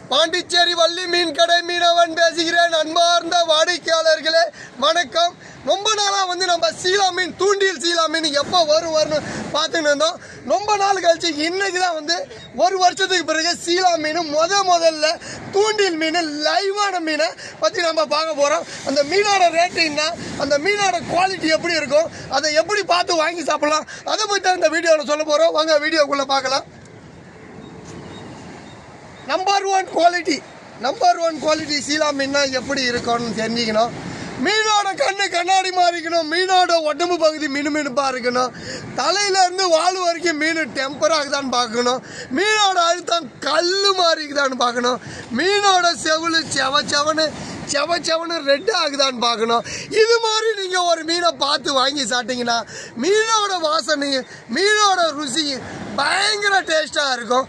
பாண்டிச்சேரி வள்ளி மீன் கடை மீனவன் பேசுகிறேன் அன்பார்ந்த வாடிக்கையாளர்களே வணக்கம் ரொம்ப நாளாக வந்து நம்ம சீலா மீன் தூண்டில் சீலா மீன் எப்போ வரும் வரும்னு பார்த்துன்னு இருந்தோம் ரொம்ப நாள் கழிச்சு இன்னைக்கு தான் வந்து ஒரு வருஷத்துக்கு பிறகு சீலா மீன் முத முதல்ல தூண்டில் மீன் லைவான மீனை பற்றி நம்ம பார்க்க போகிறோம் அந்த மீனோட ரேட்டு என்ன அந்த மீனோட குவாலிட்டி எப்படி இருக்கும் அதை எப்படி பார்த்து வாங்கி சாப்பிடலாம் அதை பற்றி தான் இந்த வீடியோவில் சொல்ல போகிறோம் வாங்க வீடியோக்குள்ளே பார்க்கலாம் number one quality number one quality சீலா மீன்னா எப்படி இருக்கும்னு தெரிஞ்சுக்கணும் மீனோட கண்ணு கண்ணாடி மாதிரி இருக்கணும் மீனோட உடம்பு பகுதி மினு மினுப்பாக இருக்கணும் தலையில இருந்து வால் வரைக்கும் மீன் டெம்பர் ஆகுதான்னு பார்க்கணும் மீனோட அழுத்தம் கல் மாதிரி இருக்குதான்னு பார்க்கணும் மீனோட செவுளு செவ செவனு செவ செவனு ரெட் ஆகுதான்னு பார்க்கணும் இது மாதிரி நீங்கள் ஒரு மீனை பார்த்து வாங்கி சாப்பிட்டீங்கன்னா மீனோட வாசனை மீனோட ருசி பயங்கர டேஸ்ட்டாக இருக்கும்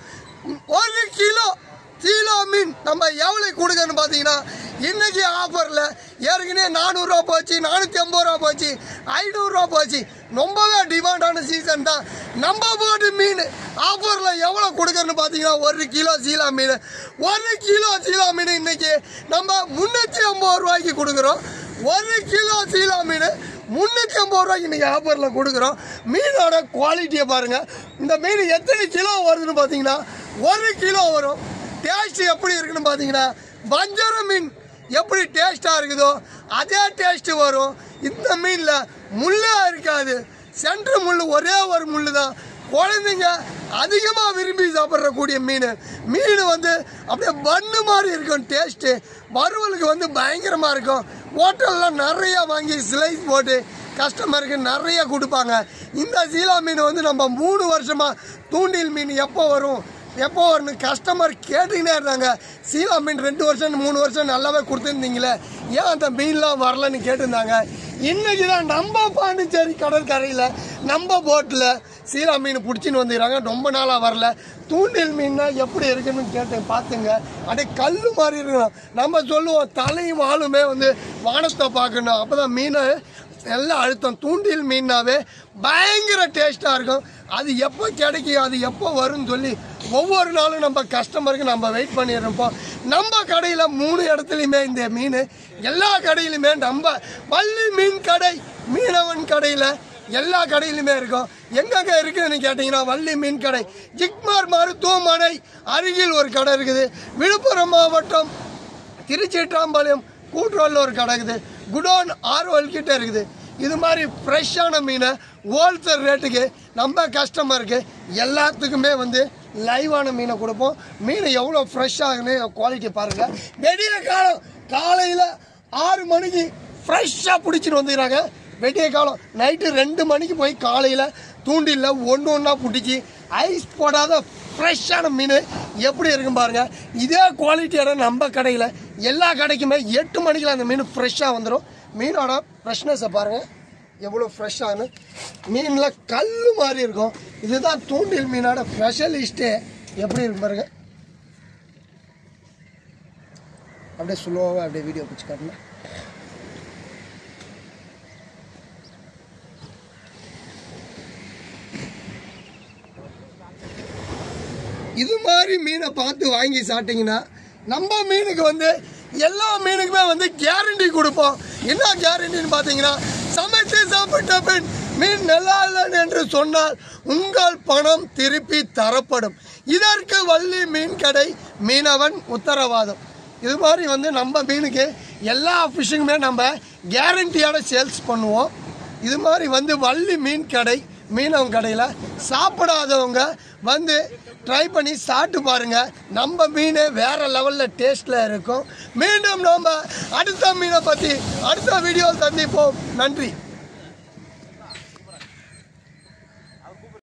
ஒரு கிலோ கிலோ மீன் நம்ம எவ்வளோ கொடுக்கன்னு பார்த்தீங்கன்னா இன்னைக்கு ஆஃபரில் ஏற்கனவே நானூறுரூவா போச்சு நானூற்றி ஐம்பது ரூபா போச்சு ஐநூறுரூவா போச்சு ரொம்பவே டிமாண்டான சீசன் தான் நம்ம போட்டு மீன் ஆஃபரில் எவ்வளோ கொடுக்கறன்னு பார்த்தீங்கன்னா ஒரு கிலோ சீலா மீன் ஒரு கிலோ சீலா மீன் இன்னைக்கு நம்ம முந்நூற்றி ஐம்பது ரூபாய்க்கு கொடுக்குறோம் ஒரு கிலோ சீலா மீன் முந்நூற்றி ஐம்பது ரூபாய்க்கு இன்றைக்கி ஆஃபரில் கொடுக்குறோம் மீனோட குவாலிட்டியை பாருங்கள் இந்த மீன் எத்தனை கிலோ வருதுன்னு பார்த்தீங்கன்னா ஒரு கிலோ வரும் டேஸ்ட் எப்படி இருக்குன்னு பார்த்தீங்கன்னா வஞ்சர மீன் எப்படி டேஸ்ட்டாக இருக்குதோ அதே டேஸ்ட்டு வரும் இந்த மீனில் முள்ளாக இருக்காது சென்ட்ரு முள் ஒரே ஒரு முள் தான் குழந்தைங்க அதிகமாக விரும்பி சாப்பிட்றக்கூடிய மீன் மீன் வந்து அப்படியே பண்ணு மாதிரி இருக்கும் டேஸ்ட்டு வறுவலுக்கு வந்து பயங்கரமாக இருக்கும் ஹோட்டல்லாம் நிறையா வாங்கி ஸ்லைஸ் போட்டு கஸ்டமருக்கு நிறைய கொடுப்பாங்க இந்த சீலா மீன் வந்து நம்ம மூணு வருஷமாக தூண்டில் மீன் எப்போ வரும் எப்போ வரணும் கஸ்டமர் கேட்டுக்கிட்டே இருந்தாங்க சீலா மீன் ரெண்டு வருஷம் மூணு வருஷம் நல்லாவே கொடுத்துருந்தீங்களே ஏன் அந்த மீன்லாம் வரலன்னு கேட்டிருந்தாங்க இன்னைக்கு தான் நம்ம பாண்டிச்சேரி கடற்கரையில் நம்ம போட்டில் சீலா மீன் பிடிச்சின்னு வந்துக்கிறாங்க ரொம்ப நாளாக வரல தூண்டில் மீன்னா எப்படி இருக்குன்னு கேட்டேன் பார்த்துங்க அப்படியே கல் மாதிரி இருக்கணும் நம்ம சொல்லுவோம் தலையும் வாளுமே வந்து வானத்தை பார்க்கணும் அப்போ தான் மீனை நல்ல அழுத்தம் தூண்டில் மீனாவே பயங்கர டேஸ்ட்டாக இருக்கும் அது எப்போ கிடைக்கும் அது எப்போ வரும்னு சொல்லி ஒவ்வொரு நாளும் நம்ம கஸ்டமருக்கு நம்ம வெயிட் பண்ணியிருப்போம் நம்ம கடையில் மூணு இடத்துலையுமே இந்த மீன் எல்லா கடையிலுமே நம்ம வள்ளி மீன் கடை மீனவன் கடையில் எல்லா கடையிலுமே இருக்கும் எங்கெங்க இருக்குதுன்னு கேட்டிங்கன்னா வள்ளி மீன் கடை ஜிக்மார் மருத்துவமனை அருகில் ஒரு கடை இருக்குது விழுப்புரம் மாவட்டம் திருச்சிட்டாம்பாளையம் கூட்டுறோல்ல ஒரு கடை இருக்குது குடோன் ஆர்வல் கிட்ட இருக்குது இது மாதிரி ஃப்ரெஷ்ஷான மீனை ஹோல்சேல் ரேட்டுக்கு நம்ம கஸ்டமருக்கு எல்லாத்துக்குமே வந்து லைவான மீனை கொடுப்போம் மீன் எவ்வளோ ஃப்ரெஷ்ஷாகுன்னு குவாலிட்டி பாருங்கள் வெடிய காலம் காலையில் ஆறு மணிக்கு ஃப்ரெஷ்ஷாக பிடிச்சிட்டு வந்துக்கிறாங்க வெடிய காலம் நைட்டு ரெண்டு மணிக்கு போய் காலையில் தூண்டில்ல ஒன்று ஒன்றா பிடிச்சி ஐஸ் போடாத ஃப்ரெஷ்ஷான மீன் எப்படி இருக்கும் பாருங்க இதே குவாலிட்டியோட நம்ம கடையில் எல்லா கடைக்குமே எட்டு மணிக்கெலாம் அந்த மீன் ஃப்ரெஷ்ஷாக வந்துடும் மீனோட ஃப்ரெஷ்னஸை பாருங்கள் எவ்வளோ ஃப்ரெஷ்ஷானு மீனில் கல் மாதிரி இருக்கும் இதுதான் தூண்டில் மீனோட ஸ்பெஷலிஸ்ட்டே எப்படி இருக்கு பாருங்க அப்படியே ஸ்லோவாக அப்படியே வீடியோ பிடிச்சி காட்டுங்க இது மாதிரி மீனை பார்த்து வாங்கி சாப்பிட்டீங்கன்னா நம்ம மீனுக்கு வந்து எல்லா மீனுக்குமே வந்து கேரண்டி கொடுப்போம் என்ன கேரண்டின்னு பார்த்தீங்கன்னா சமைத்து சாப்பிட்ட பின் மீன் நல்லா இல்லை என்று சொன்னால் உங்கள் பணம் திருப்பி தரப்படும் இதற்கு வள்ளி மீன் கடை மீனவன் உத்தரவாதம் இது மாதிரி வந்து நம்ம மீனுக்கு எல்லா ஃபிஷ்ஷுக்குமே நம்ம கேரண்டியோட சேல்ஸ் பண்ணுவோம் இது மாதிரி வந்து வள்ளி மீன் கடை மீனவன் கடையில் சாப்பிடாதவங்க வந்து ட்ரை பண்ணி சாப்பிட்டு பாருங்க நம்ம மீன் வேற லெவலில் டேஸ்டில் இருக்கும் மீண்டும் நம்ம அடுத்த மீனை பற்றி அடுத்த வீடியோ சந்திப்போம் நன்றி